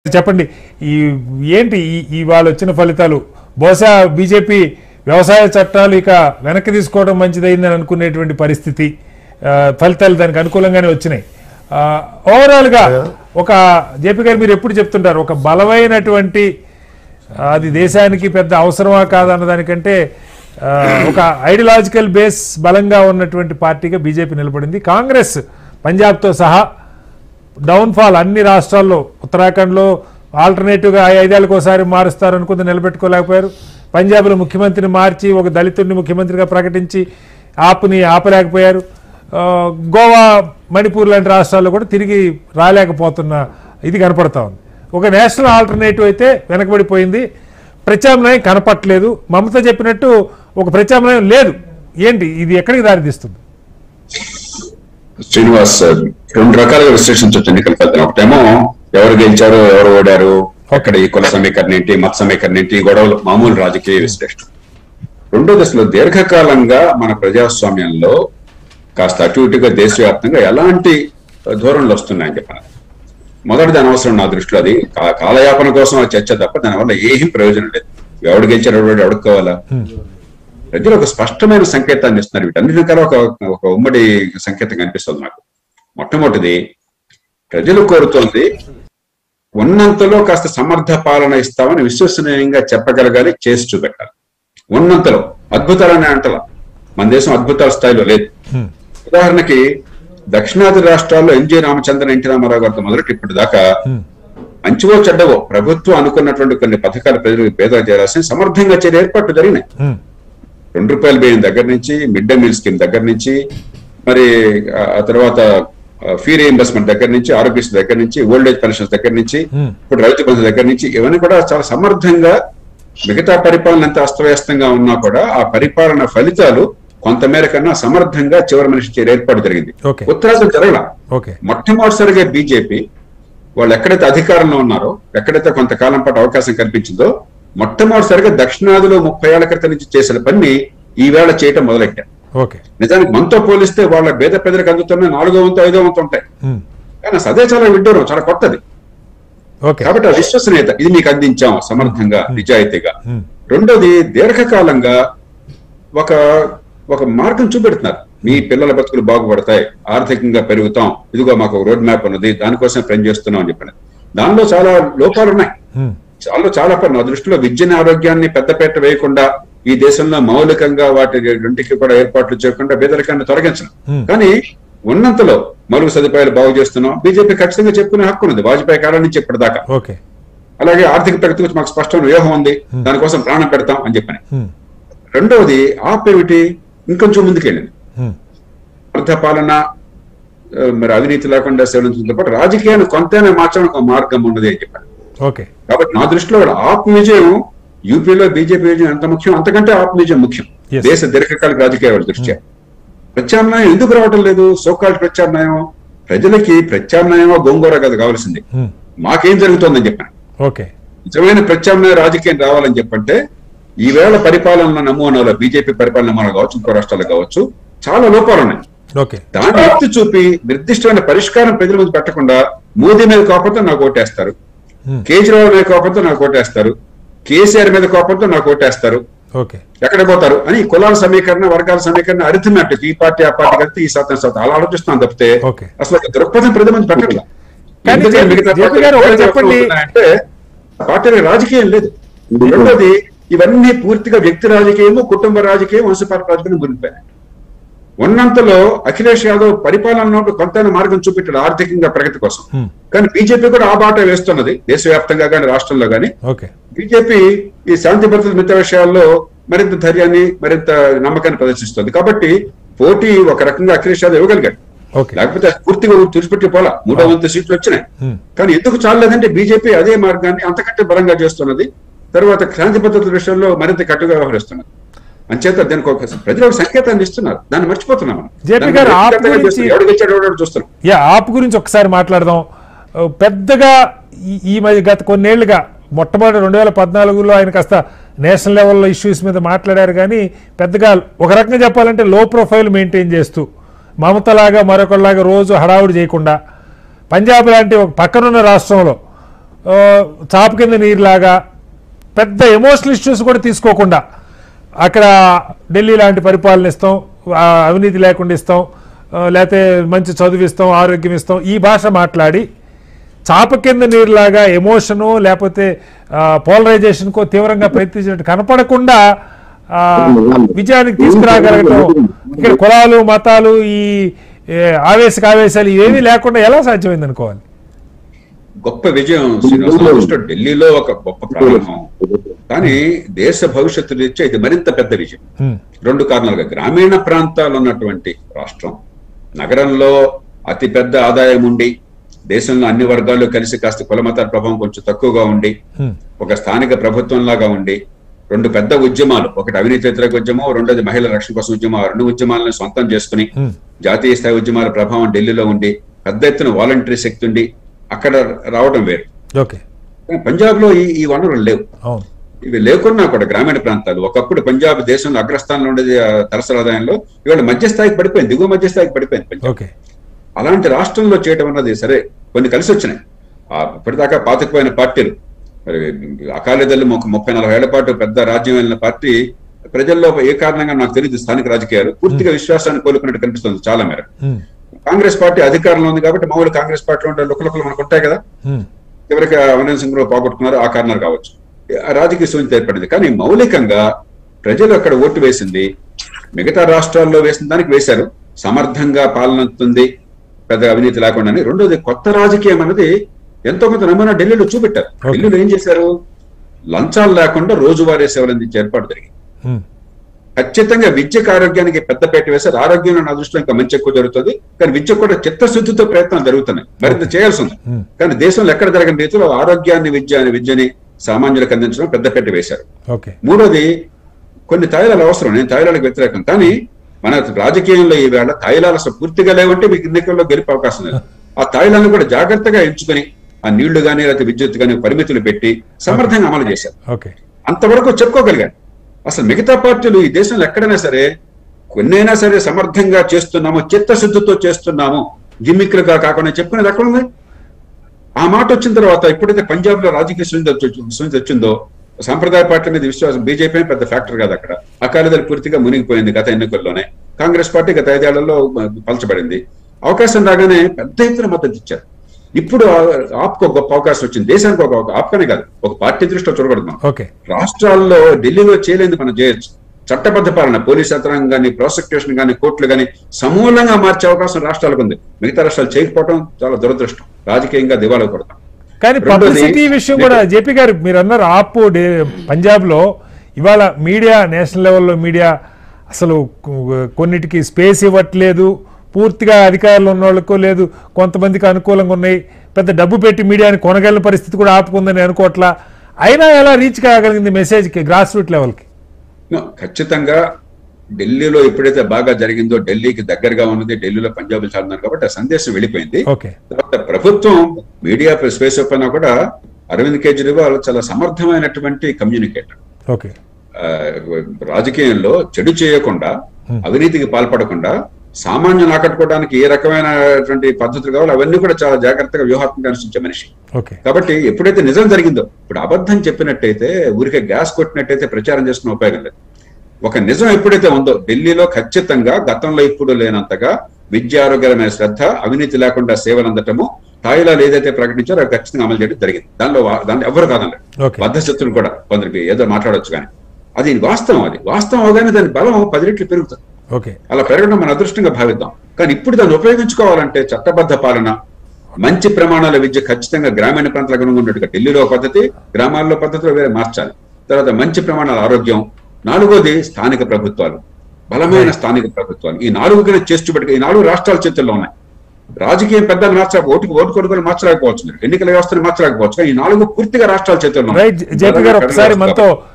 చెప్పండి ఈ ఏంటి ఈ ఇవాళ వచ్చిన ఫలితాలు బహుశా బీజేపీ వ్యవసాయ చట్టాలు ఇక వెనక్కి తీసుకోవడం మంచిదైందని అనుకునేటువంటి పరిస్థితి ఆ, ఫలితాలు దానికి అనుకూలంగానే వచ్చినాయి ఆ, ఓవరాల్గా ఒక జేపీ గారు మీరు ఎప్పుడు చెప్తుంటారు ఒక బలమైనటువంటి ఆ, అది దేశానికి పెద్ద అవసరమా కాదన్న దానికంటే ఆ, ఒక ఐడియాలజికల్ బేస్ బలంగా ఉన్నటువంటి పార్టీగా బీజేపీ నిలబడింది కాంగ్రెస్ పంజాబ్తో సహా డౌన్ఫాల్ అన్ని రాష్ట్రాల్లో ఉత్తరాఖండ్లో ఆల్టర్నేటివ్గా ఐదేళ్ళకి ఒకసారి మారుస్తారు అనుకుంది నిలబెట్టుకోలేకపోయారు పంజాబ్లో ముఖ్యమంత్రిని మార్చి ఒక దళితుడిని ముఖ్యమంత్రిగా ప్రకటించి ఆపుని ఆపలేకపోయారు ఆ, గోవా మణిపూర్ లాంటి రాష్ట్రాల్లో కూడా తిరిగి రాలేకపోతున్న ఇది కనపడతా ఉంది ఒక నేషనల్ ఆల్టర్నేటివ్ అయితే వెనకబడిపోయింది ప్రత్యామ్నాయం కనపట్లేదు మమత చెప్పినట్టు ఒక ప్రత్యామ్నాయం లేదు ఏంటి ఇది ఎక్కడికి దారితీస్తుంది శ్రీనివాస్ రెండు రకాలుగా విశ్లేషించవచ్చు ఎన్నికల ఫలితం ఒకటేమో ఎవరు గెలిచారు ఎవరు ఓడారు అక్కడ ఈ కుల సమీకరణ ఏంటి మత సమీకరణ ఏంటి ఈ గొడవలు మామూలు రాజకీయ విశ్లేషణ రెండో దశలో దీర్ఘకాలంగా మన ప్రజాస్వామ్యంలో కాస్త అటు ఇటుగా దేశవ్యాప్తంగా ఎలాంటి ధోరణులు వస్తున్నాయని చెప్పాను మొదటిది అనవసరం నా దృష్టిలో అది కా- కాలయాపన కోసం ఆ చర్చ తప్ప దానివల్ల ఏం ప్రయోజనం లేదు ఎవడు గెలిచారు ఎవడు ఎవడు కావాలా ప్రజలు ఒక స్పష్టమైన సంకేతాన్ని ఇస్తున్నారు వీటన్నిటి రకాల ఒక ఒక ఉమ్మడి సంకేతం కనిపిస్తుంది నాకు మొట్టమొదటిది ప్రజలు కోరుతోంది ఉన్నంతలో కాస్త సమర్థ పాలన ఇస్తామని విశ్వసనీయంగా చెప్పగలగాలి చేసి చూపెట్టాలి ఉన్నంతలో అద్భుతాలనే అంటలా మన దేశం అద్భుతాల స్థాయిలో లేదు ఉదాహరణకి దక్షిణాది రాష్ట్రాల్లో ఎన్జి రామచంద్రన్ ఎన్టీ రామారావు గారితో మొదలెట్టి ఇప్పటి దాకా మంచివో చెడ్డవో ప్రభుత్వం అనుకున్నటువంటి కొన్ని పథకాలు ప్రజలకు పేద చేరాల్సిన సమర్థంగా చేరే ఏర్పాట్లు జరిగినాయి హ్మ్. రెండు రూపాయల బియ్యం దగ్గర నుంచి మిడ్ డే మీల్ స్కీమ్ దగ్గర నుంచి మరి ఆ ఆ తర్వాత ఫీ రీఎంబర్స్మెంట్ దగ్గర నుంచి ఆరోగ్యశ్రీ దగ్గర నుంచి ఓల్డ్ ఏజ్ పెన్షన్స్ దగ్గర నుంచి Hmm. ఇప్పుడు రైతు బంధు దగ్గర నుంచి ఇవన్నీ కూడా చాలా సమర్థంగా మిగతా పరిపాలన ఎంత అస్తవ్యస్తంగా ఉన్నా కూడా ఆ పరిపాలన ఫలితాలు కొంతమేర కన్నా సమర్థంగా చివరి మనిషి చేరే ఏర్పాటు జరిగింది Okay. ఉత్తరాఖండ్ జరగల ఓకే మొట్టమొదటిసారిగా బీజేపీ వాళ్ళు ఎక్కడైతే అధికారంలో ఉన్నారో ఎక్కడైతే కొంతకాలం పాటు అవకాశం కల్పించిందో మొట్టమొదటిసారిగా దక్షిణాదిలో ముప్పై ఏళ్ల క్రితం నుంచి చేసిన పని ఈవేళ చేయటం మొదలెట్టారు ఓకే నిజానికి మనతో పోలిస్తే వాళ్ళ పేద పెద్దలకు అందుతున్న నాలుగో వంతు ఐదో వంతు ఉంటాయి హ్మ్. కానీ అదే చాలా విడ్డూరం చాలా కొత్తది ఓకే కాబట్టి ఆ విశ్వసనీయత ఇది మీకు అందించాం సమర్థంగా నిజాయితీగా హ్మ్. రెండోది దీర్ఘకాలంగా ఒక ఒక మార్గం చూపెడుతున్నారు మీ పిల్లల బతుకులు బాగుపడతాయి ఆర్థికంగా పెరుగుతాం ఇదిగో మాకు ఒక రోడ్ మ్యాప్ ఉన్నది దానికోసం పని చేస్తున్నాం అని చెప్పిన దానిలో చాలా లోపాలు ఉన్నాయి హ్మ్. చాలా చాలా పని నా దృష్టిలో విద్యని ఆరోగ్యాన్ని పెద్దపేట వేయకుండా ఈ దేశంలో మౌలికంగా వాటి రెంటికి కూడా ఏర్పాట్లు చేయకుండా పేదరికాన్ని తొలగించడం Hmm. కానీ ఉన్నంతలో మౌలిక సదుపాయాలు బాగు చేస్తున్నాం బీజేపీ ఖచ్చితంగా చెప్పుకునే హక్కు ఉంది వాజ్పేయి కాలం నుంచి ఇప్పటిదాకా ఓకే అలాగే ఆర్థిక ప్రగతి గురించి మాకు స్పష్టమైన వ్యూహం ఉంది దానికోసం ప్రాణం పెడతాం అని చెప్పని హ్మ్. రెండవది ఆప్ ఏమిటి ఇంకొంచెం ముందుకెళ్ళింది హ్మ్. అర్థ పాలన ఆ, మరి అవినీతి లేకుండా సేవించడంతో పాటు రాజకీయాన్ని కొంతైనా మార్చడానికి ఒక మార్గం ఉన్నది అని చెప్పారు ఓకే కాబట్టి నా దృష్టిలో ఆప్ విజయం యూపీలో బీజేపీ విజయం ఎంత ముఖ్యం అంతకంటే ఆప్ విజయం ముఖ్యం Yes. దేశ దీర్ఘకాలిక రాజకీయాల దృష్ట్యా ప్రత్యామ్నాయం ఎందుకు రావటం లేదు సోకాల్ ప్రత్యామ్నాయం ప్రజలకి ప్రత్యామ్నాయమో గోంగూర కాదు కావాల్సింది హ్మ్. మాకేం జరుగుతోందని చెప్పాను ఓకే నిజమైన ప్రత్యామ్నాయ రాజకీయం రావాలని చెప్పంటే ఈవేళ పరిపాలన నమూనాలో బీజేపీ పరిపాలన నమూనా కావచ్చు ఇంకో రాష్ట్రాలు కావచ్చు చాలా లోపాలు ఉన్నాయి ఓకే దాన్ని ఎత్తి చూపి నిర్దిష్టమైన పరిష్కారం ప్రజల ముందు పెట్టకుండా మోదీ మీద కోపంతో నాకు ఓటేస్తారు Hmm. కేజ్రీవాల్ మీద కోపంతో నాకు ఓటేస్తారు కేసీఆర్ మీద కోపంతో నాకు ఓటేస్తారు ఓకే ఎక్కడ పోతారు అని కులాల సమీకరణ వర్గాల సమీకరణ అరిథమెటిక్ ఈ పార్టీ ఆ పార్టీ కలిపి ఈ శాతం శాతం అలా ఆలోచిస్తున్నాను తప్పితే Okay. అసలు ఒక దృక్పథం ప్రజల ముందు పెట్టట్లా కానీ ఎందుకని జే- మిగతా జేపీ పార్టీలు గారు ఒకటి ఎవరు చెప్పండి. అంటే పార్టీలకు రాజకీయం లేదు రెండోది ఇవన్నీ పూర్తిగా వ్యక్తి రాజకీయము కుటుంబ రాజకీయం వంశపార రాజకీయం మునిగిపోయాయి ఉన్నంతలో అఖిలేష్ యాదవ్ పరిపాలనలో కొంతైనా మార్గం చూపెట్టాడు ఆర్థికంగా ప్రగతి కోసం హ్మ్. కానీ బీజేపీ కూడా ఆ బాట వేస్తున్నది దేశవ్యాప్తంగా కానీ రాష్ట్రంలో కానీ ఓకే బీజేపీ ఈ శాంతి భద్రత మిగతా విషయాల్లో మరింత ధైర్యాన్ని మరింత నమ్మకాన్ని ప్రదర్శిస్తుంది కాబట్టి పోటీ ఒక రకంగా అఖిలేష్ యాదవ్ ఇవ్వగలిగాడు ఓకే లేకపోతే పూర్తిగా తుడిచిపెట్టి పోలా మూడో వంతు సీట్లు వచ్చినాయి హ్మ్. కానీ ఎందుకు చాలలేదంటే బీజేపీ అదే మార్గాన్ని అంతకంటే బలంగా చేస్తున్నది తర్వాత శాంతి భద్రతల విషయంలో మరింత కట్టుగా వ్యవహరిస్తున్నది అంచేత దానికి ఒక ప్రజలు ఒక సంకేతాన్ని ఇస్తున్నారు దాన్ని మర్చిపోతున్నాం మనం. జేపీ దాన్ని గారు, ఆప్ వ్యక్తిగతంగా గురించి- చేస్తున్నాం. ఎవడు గెలిచాడు ఎవడు చూస్తున్నాం యా ఆప్ గురించి ఒకసారి మాట్లాడదాం ఆ, పెద్దగా ఈ- ఈ మధ్య గత కొన్నేళ్లుగా మొట్టమొదటి రెండు వేల పద్నాలుగులో ఆయన కాస్త నేషనల్ లెవెల్లో ఇష్యూస్ మీద మాట్లాడారు కానీ పెద్దగా ఒక రకంగా చెప్పాలంటే లో ప్రొఫైల్ మెయింటైన్ చేస్తూ మమతలాగా మరొకలాగా రోజు హడావుడి చేయకుండా పంజాబ్ లాంటి ఒక పక్కనున్న రాష్ట్రంలో ఆ, చాప కింద నీరులాగా పెద్ద ఎమోషనల్ ఇష్యూస్ కూడా తీసుకోకుండా అక్కడ ఢిల్లీ లాంటి పరిపాలన ఇస్తాం ఆ, అవినీతి లేకుండా ఇస్తాం ఆ, లేకపోతే మంచి చదువు ఇస్తాం ఆరోగ్యం ఇస్తాం ఈ భాష మాట్లాడి చాప కింద నీరులాగా ఎమోషను లేకపోతే పోలరైజేషన్కో తీవ్రంగా ప్రయత్నించినట్టు కనపడకుండా ఆ, విజయానికి తీసుకురాగలగటం ఇక్కడ కులాలు మతాలు ఈ ఏ, ఆవేశక ఆవేశాలు ఇవేమీ లేకుండా ఎలా సాధ్యమైంది అనుకోవాలి గొప్ప విజయం శ్రీనివాస దృష్టిలో ఢిల్లీలో ఒక గొప్ప ప్రారంభం కానీ దేశ భవిష్యత్తు రీత్యా ఇది మరింత పెద్ద విజయం హ్మ్. రెండు కారణాలుగా గ్రామీణ ప్రాంతాలు ఉన్నటువంటి రాష్ట్రం నగరంలో అతి పెద్ద ఆదాయం ఉండి దేశంలో అన్ని వర్గాలు కలిసి కాస్త కులమతాల ప్రభావం కొంచెం తక్కువగా ఉండి హ్మ్. ఒక స్థానిక ప్రభుత్వం లాగా ఉండి రెండు పెద్ద ఉద్యమాలు ఒకటి అవినీతి వ్యతిరేక ఉద్యమం రెండోది మహిళల రక్షణ కోసం ఉద్యమం ఆ రెండు ఉద్యమాలను సొంతం చేసుకుని హ్మ్. జాతీయ స్థాయి ఉద్యమాల ప్రభావం ఢిల్లీలో ఉండి పెద్ద ఎత్తున వాలంటరీ శక్తి ఉండి అక్కడ రావడం వేరు ఓకే కానీ పంజాబ్ లో ఈ ఈ వనరులు లేవు అవును ఇవి లేకున్నా కూడా గ్రామీణ ప్రాంతాలు ఒకప్పుడు పంజాబ్ దేశంలో అగ్రస్థానంలో ఉండేది ఆ, తలసరి ఆదాయంలో ఇవాళ మధ్య స్థాయికి పడిపోయింది దిగువ మధ్య స్థాయికి పడిపోయింది పంజాబ్ ఓకే అలాంటి రాష్ట్రంలో చేయడం అన్నది సరే కొన్ని కలిసి వచ్చినాయి ఆ ఇప్పటిదాకా పాతుకుపోయిన పార్టీలు మరి అకాలీదళ్ళు ఒక ముప్పై నలభై ఏళ్ల పాటు పెద్ద రాజ్యం వెళ్ళిన పార్టీ ప్రజల్లో ఏ కారణంగా నాకు తెలియదు స్థానిక రాజకీయాలు పూర్తిగా విశ్వాసాన్ని కోలుకున్నట్టు కనిపిస్తుంది చాలా మేర హ్మ్. కాంగ్రెస్ పార్టీ అధికారంలో ఉంది కాబట్టి మామూలు కాంగ్రెస్ పార్టీలో ఉండే లుకలుకలు మనకు ఉంటాయి కదా హ్మ్. చివరికి అవినాశ్ సింగ్ పోగొట్టుకున్నారు ఆ కారణాలు కావచ్చు ఆ రాజకీయ శూన్యత ఏర్పడింది కానీ మౌలికంగా ప్రజలు అక్కడ ఓటు వేసింది మిగతా రాష్ట్రాల్లో వేసిన దానికి వేశారు సమర్థంగా పాలన అవుతుంది పెద్ద అవినీతి లేకుండానే రెండోది కొత్త రాజకీయం అనేది ఎంతో కొంత నమూనా ఢిల్లీలో చూపెట్టారు Okay. ఢిల్లీలో ఏం చేశారు లంచాలు లేకుండా రోజువారీ సేవలు అందించే ఏర్పాటు జరిగింది హ్మ్. ఖచ్చితంగా విద్యకు ఆరోగ్యానికి పెద్దపేట వేశారు ఆరోగ్యంలో నా దృష్టిలో ఇంకా మంచి ఎక్కువ జరుగుతుంది కానీ విద్య కూడా చిత్తశుద్ధితో ప్రయత్నాలు జరుగుతున్నాయి మరింత చేయాల్సి ఉంది హ్మ్. కానీ దేశంలో ఎక్కడ జరగని రీతిలో ఆరోగ్యాన్ని విద్య అని విద్యని సామాన్యులకు అందించడం పెద్దపేట వేశారు ఓకే మూడోది కొన్ని తైలాలు అవసరం నేను తైలాలకు వ్యతిరేకం కానీ మన రాజకీయంలో ఈవేళ తైలాలు అసలు పూర్తిగా లేవంటే మీకు ఎన్నికల్లో గెలిపే అవకాశం లేదు ఆ తైలాలను కూడా జాగ్రత్తగా ఎంచుకొని ఆ నీళ్లు కానీ లేకపోతే విద్యుత్ కానీ పరిమితులు పెట్టి సమర్థంగా అమలు చేశారు ఓకే అంతవరకు చెప్పుకోగలిగారు అసలు మిగతా పార్టీలు ఈ దేశంలో ఎక్కడైనా సరే కొన్నైనా సరే సమర్థంగా చేస్తున్నాము చిత్తశుద్ధితో చేస్తున్నాము గిమ్మిక్లుగా కాకుండా చెప్పుకునేది ఎక్కడ ఉంది ఆ మాట వచ్చిన తర్వాత ఎప్పుడైతే పంజాబ్ లో రాజకీయ సున్నిత సున్నిత వచ్చిందో సాంప్రదాయ పార్టీ మీద విశ్వాసం బీజేపీ పెద్ద ఫ్యాక్టర్ కాదు అక్కడ అకాలీదలు పూర్తిగా మునిగిపోయింది గత ఎన్నికల్లోనే కాంగ్రెస్ పార్టీ గత ఐదేళ్లలో పలచబడింది అవకాశం రాగానే పెద్ద ఎత్తున మద్దతు ఇచ్చారు ఇప్పుడు ఆప్కు ఒక గొప్ప అవకాశం వచ్చింది దేశానికి ఒక ఒక ఆప్కనే కాదు ఒక పార్టీ దృష్టిలో చూడకూడదు మనం ఓకే రాష్ట్రాల్లో ఢిల్లీలో చేయలేదు మనం చేయొచ్చు చట్టబద్ధ పాలన పోలీస్ యంత్రాంగం కానీ ప్రాసిక్యూషన్ కానీ కోర్టులు కానీ సమూలంగా మార్చే అవకాశం రాష్ట్రాలకు ఉంది మిగతా రాష్ట్రాలు చేయకపోవడం చాలా దురదృష్టం రాజకీయంగా దివాలా కొడతాం కానీ రెండోది- పబ్లిసిటీ విషయం కూడా జేపీ గారు మీరు అన్నారు ఆపు పంజాబ్ లో ఇవాళ మీడియా నేషనల్ లెవెల్లో మీడియా అసలు కొ- కొన్నిటికి స్పేస్ ఇవ్వట్లేదు పూర్తిగా అధికారులు ఉన్న వాళ్ళకు లేదు కొంతమందికి అనుకూలంగా ఉన్నాయి పెద్ద డబ్బు పెట్టి మీడియాని కొనగలిగిన పరిస్థితి కూడా ఆపుకుందని అనుకోవట్లా అయినా ఎలా రీచ్ కాగలిగింది మెసేజ్కి గ్రాస్ రూట్ లెవెల్కి No, ఖచ్చితంగా ఢిల్లీలో ఎప్పుడైతే బాగా జరిగిందో ఢిల్లీకి దగ్గరగా ఉన్నది ఢిల్లీలో పంజాబ్ చాలా ఉన్నారు కాబట్టి ఆ సందేశం వెళ్ళిపోయింది ఓకే తర్వాత ప్రభుత్వం మీడియా స్పేస్ ఓపెన్ కూడా అరవింద్ కేజ్రీవాల్ చాలా సమర్థమైనటువంటి కమ్యూనికేటర్ ఓకే ఆ, రాజకీయంలో చెడు చేయకుండా Hmm. అవినీతికి పాల్పడకుండా సామాన్యులు ఆకట్టుకోవడానికి ఏ రకమైనటువంటి పద్ధతులు కావాలో అవన్నీ కూడా చాలా జాగ్రత్తగా వ్యూహాత్మకంగా అనుసరించే మనిషి ఓకే కాబట్టి ఎప్పుడైతే నిజం జరిగిందో ఇప్పుడు అబద్ధం చెప్పినట్టయితే ఊరికే గ్యాస్ కొట్టినట్టయితే ప్రచారం చేసుకునే ఉపయోగం లేదు ఒక నిజం ఎప్పుడైతే ఉందో ఢిల్లీలో ఖచ్చితంగా గతంలో ఇప్పుడు లేనంతగా విద్య ఆరోగ్యమైన శ్రద్ధ అవినీతి లేకుండా సేవలు అందటము తాయిలాలు ఏదైతే ప్రకటించారో అది ఖచ్చితంగా అమలు చేయడం జరిగింది దానిలో వా- దాన్ని ఎవరు కాదన్నారు ఓకే బద్ధశత్రులు కూడా కొందరికి ఏదో మాట్లాడొచ్చు కానీ అది వాస్తవం అది వాస్తవం అవగానే దాని బలం పది రెట్లు పెరుగుతుంది ఓకే అలా పెరగడం మన అదృష్టంగా భావిద్దాం కానీ ఇప్పుడు దాన్ని ఉపయోగించుకోవాలంటే చట్టబద్ధ పాలన మంచి ప్రమాణాల విద్య ఖచ్చితంగా గ్రామీణ ప్రాంతాలకు అనుకున్నట్టుగా ఢిల్లీలో ఒక పద్ధతి గ్రామాల్లో పద్ధతిలో వేరే మార్చాలి తర్వాత మంచి ప్రమాణాల ఆరోగ్యం నాలుగోది స్థానిక ప్రభుత్వాలు బలమైన స్థానిక ప్రభుత్వాలు ఈ నాలుగు కన్నా చేస్తూ పెట్టుకు ఈ నాలుగు రాష్ట్రాల చేతుల్లో ఉన్నాయి రాజకీయం పెద్దలు మార్చ ఓటుకు ఓటు కొనుగోలు మార్చలేకపోవచ్చు మీరు ఎన్నికల వ్యవస్థను మార్చలేకపోవచ్చు కానీ ఈ నాలుగు పూర్తిగా రాష్ట్రాల చేతుల్లో ఉన్నాయి. రైట్ జేపీ గారు ఒకసారి మనతో